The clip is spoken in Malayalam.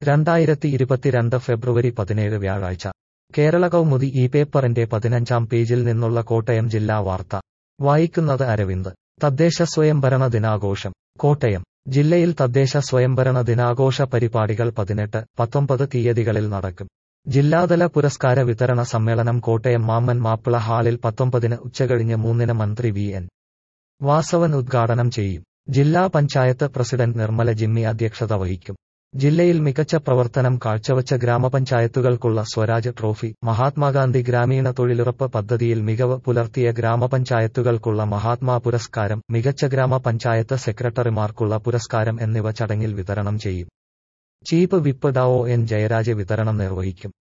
രണ്ടായിരത്തി ഇരുപത്തിരണ്ട് ഫെബ്രുവരി പതിനേഴ് വ്യാഴാഴ്ച കേരള കൗമുദി ഈ പേപ്പറിന്റെ പതിനഞ്ചാം പേജിൽ നിന്നുള്ള കോട്ടയം ജില്ലാ വാർത്ത വായിക്കുന്നത് അരവിന്ദ് തദ്ദേശ സ്വയംഭരണ ദിനാഘോഷം കോട്ടയം ജില്ലയിൽ തദ്ദേശ സ്വയംഭരണ ദിനാഘോഷ പരിപാടികൾ പതിനെട്ട് പത്തൊമ്പത് തീയതികളിൽ നടക്കും ജില്ലാതല പുരസ്കാര വിതരണ സമ്മേളനം കോട്ടയം മാമ്മൻ മാപ്പിള ഹാളിൽ പത്തൊമ്പതിന് ഉച്ചകഴിഞ്ഞ് മൂന്നിന് മന്ത്രി വി എൻ വാസവൻ ഉദ്ഘാടനം ചെയ്യും ജില്ലാ പഞ്ചായത്ത് പ്രസിഡന്റ് നിർമ്മല ജിമ്മി അധ്യക്ഷത വഹിക്കും ജില്ലയിൽ മികച്ച പ്രവർത്തനം കാഴ്ചവച്ച ഗ്രാമപഞ്ചായത്തുകൾക്കുള്ള സ്വരാജ് ട്രോഫി മഹാത്മാഗാന്ധി ഗ്രാമീണ തൊഴിലുറപ്പ് പദ്ധതിയിൽ മികവ് പുലർത്തിയ ഗ്രാമപഞ്ചായത്തുകൾക്കുള്ള മഹാത്മാ പുരസ്കാരം മികച്ച ഗ്രാമപഞ്ചായത്ത് സെക്രട്ടറിമാർക്കുള്ള പുരസ്കാരം എന്നിവ ചടങ്ങിൽ വിതരണം ചെയ്യും ചീഫ് വിപ്പ് ഡാവോ എൻ ജയരാജ് വിതരണം നിർവഹിക്കും